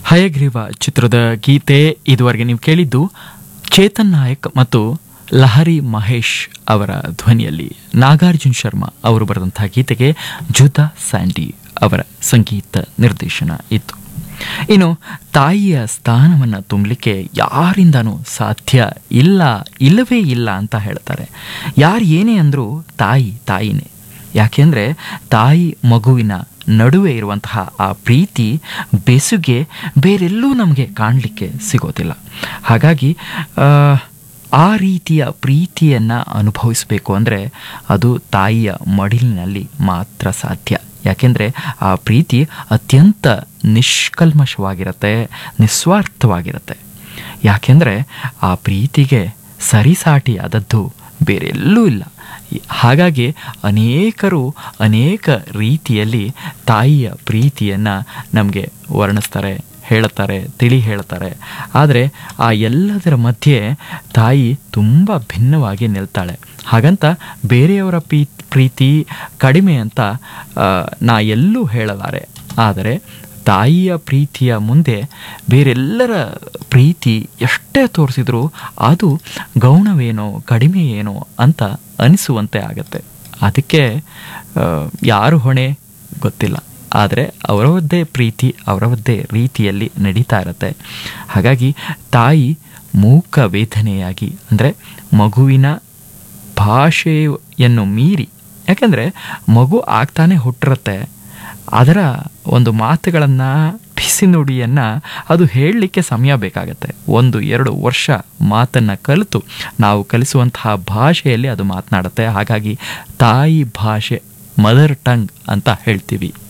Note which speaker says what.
Speaker 1: ಹಯಗ್ರೀವ ಚಿತ್ರದ ಗೀತೆ ಇದುವರೆಗೆ ನೀವು ಕೇಳಿದ್ದು ಚೇತನ್ ನಾಯಕ್ ಮತ್ತು ಲಹರಿ ಮಹೇಶ್ ಅವರ ಧ್ವನಿಯಲ್ಲಿ ನಾಗಾರ್ಜುನ್ ಶರ್ಮಾ ಅವರು ಬರೆದಂತಹ ಗೀತೆಗೆ ಜುದಾ ಸ್ಯಾಂಡಿ ಅವರ ಸಂಗೀತ ನಿರ್ದೇಶನ ಇತ್ತು ಇನ್ನು ತಾಯಿಯ ಸ್ಥಾನವನ್ನು ತುಂಬಲಿಕ್ಕೆ ಯಾರಿಂದನೂ ಸಾಧ್ಯ ಇಲ್ಲ ಇಲ್ಲವೇ ಇಲ್ಲ ಅಂತ ಹೇಳ್ತಾರೆ ಯಾರು ಏನೇ ಅಂದರೂ ತಾಯಿ ತಾಯಿನೇ ಯಾಕೆಂದರೆ ತಾಯಿ ಮಗುವಿನ ನಡುವೆ ಇರುವಂತಹ ಆ ಪ್ರೀತಿ ಬೆಸುಗೆ ಬೇರೆಲ್ಲೂ ನಮಗೆ ಕಾಣಲಿಕ್ಕೆ ಸಿಗೋದಿಲ್ಲ ಹಾಗಾಗಿ ಆ, ಆ ರೀತಿಯ ಪ್ರೀತಿಯನ್ನು ಅನುಭವಿಸಬೇಕು ಅಂದರೆ ಅದು ತಾಯಿಯ ಮಡಿಲಿನಲ್ಲಿ ಮಾತ್ರ ಸಾಧ್ಯ ಯಾಕೆಂದರೆ ಆ ಪ್ರೀತಿ ಅತ್ಯಂತ ನಿಷ್ಕಲ್ಮಶವಾಗಿರುತ್ತೆ ನಿಸ್ವಾರ್ಥವಾಗಿರುತ್ತೆ ಯಾಕೆಂದರೆ ಆ ಪ್ರೀತಿಗೆ ಸರಿಸಾಟಿಯಾದದ್ದು ಬೇರೆಲ್ಲೂ ಇಲ್ಲ ಹಾಗಾಗಿ ಅನೇಕರು ಅನೇಕ ರೀತಿಯಲ್ಲಿ ತಾಯಿಯ ಪ್ರೀತಿಯನ್ನು ನಮಗೆ ವರ್ಣಿಸ್ತಾರೆ ಹೇಳುತ್ತಾರೆ ತಿಳಿ ಹೇಳ್ತಾರೆ ಆದರೆ ಆ ಎಲ್ಲದರ ಮಧ್ಯೆ ತಾಯಿ ತುಂಬ ಭಿನ್ನವಾಗಿ ನಿಲ್ತಾಳೆ ಹಾಗಂತ ಬೇರೆಯವರ ಪೀ ಪ್ರೀತಿ ಕಡಿಮೆ ಅಂತ ಆ, ನಾ ಎಲ್ಲೂ ಹೇಳಲಾರೆ ಆದರೆ ತಾಯಿಯ ಪ್ರೀತಿಯ ಮುಂದೆ ಬೇರೆಲ್ಲರ ಪ್ರೀತಿ ಎಷ್ಟೇ ತೋರಿಸಿದ್ರೂ ಅದು ಗೌಣವೇನೋ ಕಡಿಮೆ ಏನೋ ಅಂತ ಅನಿಸುವಂತೆ ಆಗತ್ತೆ ಅದಕ್ಕೆ ಆ, ಯಾರು ಹೊಣೆ ಗೊತ್ತಿಲ್ಲ ಆದರೆ ಅವರವದ್ದೇ ಪ್ರೀತಿ ಅವರವದ್ದೇ ರೀತಿಯಲ್ಲಿ ನಡೀತಾ ಇರತ್ತೆ ಹಾಗಾಗಿ ತಾಯಿ ಮೂಕ ವೇದನೆಯಾಗಿ ಅಂದರೆ ಮಗುವಿನ ಭಾಷೆಯನ್ನು ಮೀರಿ ಯಾಕೆಂದರೆ ಮಗು ಆಗ್ತಾನೆ ಹುಟ್ಟಿರುತ್ತೆ ಅದರ ಒಂದು ಮಾತುಗಳನ್ನು ಬಿಸಿ ನುಡಿಯನ್ನು ಅದು ಹೇಳಲಿಕ್ಕೆ ಸಮಯ ಬೇಕಾಗತ್ತೆ ಒಂದು ಎರಡು ವರ್ಷ ಮಾತನ್ನು ಕಲಿತು ನಾವು ಕಲಿಸುವಂತಹ ಭಾಷೆಯಲ್ಲಿ ಅದು ಮಾತನಾಡುತ್ತೆ ಹಾಗಾಗಿ ತಾಯಿ ಭಾಷೆ ಮದರ್ ಟಂಗ್ ಅಂತ ಹೇಳ್ತೀವಿ